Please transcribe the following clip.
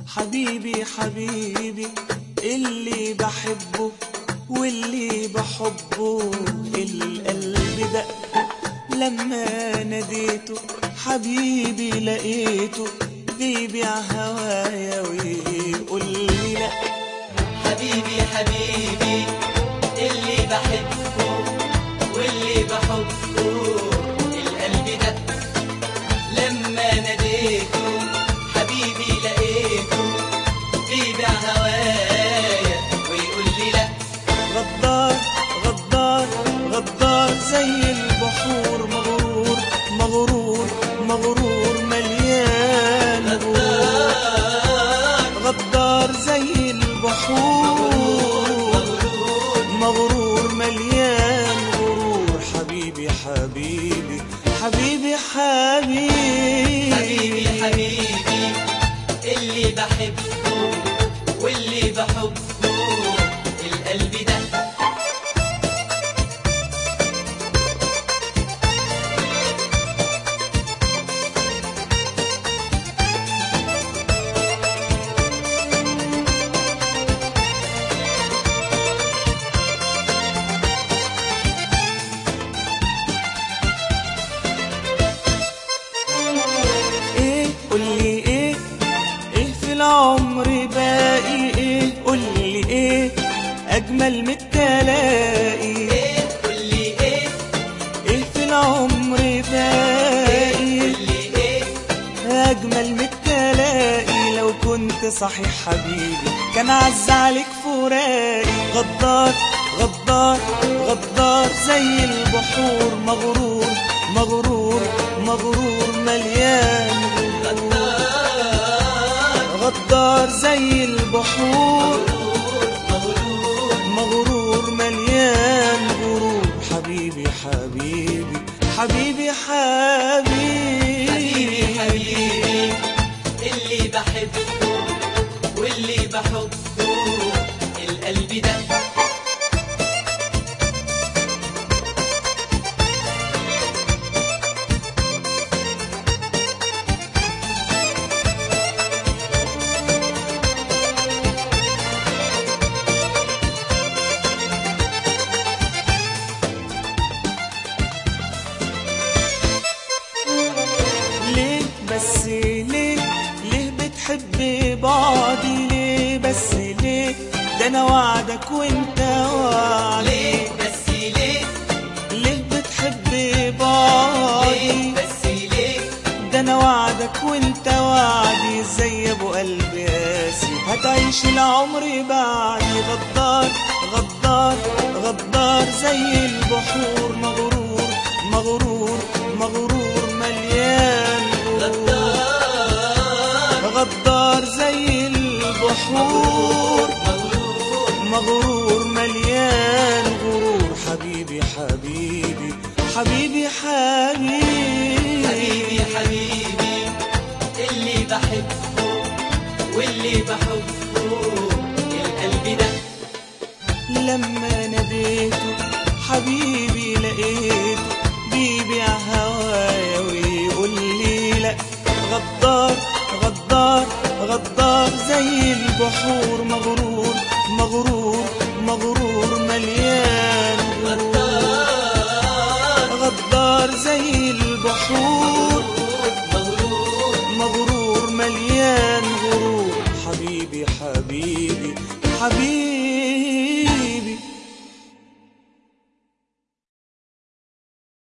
حبيبي حبيبي اللي بحبه واللي بحبه القلب دق لما ناديته حبيبي لقيته بيبيع هوايا ويقول لي لا حبيبي حبيبي اللي بحبه واللي بحبه القلب ده لما ناديته حبيبي لقيته بيبيع هوايا ويقول لي لا غدار غدار غدار زي البحور مغرور مغرور مغرور مليان غرور غدار زي البحور مغرور مليان غرور حبيبي حبيبي حبيبي حبيبي حبيبي حبيبي اللي بحبه واللي بحبه القلب ده ايه قولي ايه ايه في العمر باقي ايه قولي ايه اجمل من التلاقي ايه قول لي ايه ايه في العمر باقي قول لي ايه اجمل من التلاقي لو كنت صحيح حبيبي كان عز عليك فراقي غدار غدار غدار زي البحور مغرور مغرور مغرور مليان غرور غدار زي البحور مغرور مليان غرور حبيبي حبيبي حبيبي حبيبي حبيبي حبيبي اللي بحبه واللي بحبه القلب ده ليه بس ليه ليه بتحب بعضي ليه بس ليه ده انا وعدك وانت وعدي ليه بس ليه ليه بتحب ليه بعضي بس ليه ده انا وعدك وانت وعدي زي ابو قلبي قاسي هتعيش العمر بعدي غدار غدار غدار زي البحور مغرور مغرور مغرور مليان غرور غدار زي البحور مغرور مليان غرور حبيبي حبيبي حبيبي حبيبي حبيبي حبيبي اللي بحبه واللي بحبه القلب ده لما ناديته حبيبي لقيته بيبيع هوايا ويقول لي لا غدار غدار غدار زي البحور مغرور مغرور مغرور مليان غرور غدار زي البحور مغرور مليان غرور حبيبي حبيبي حبيبي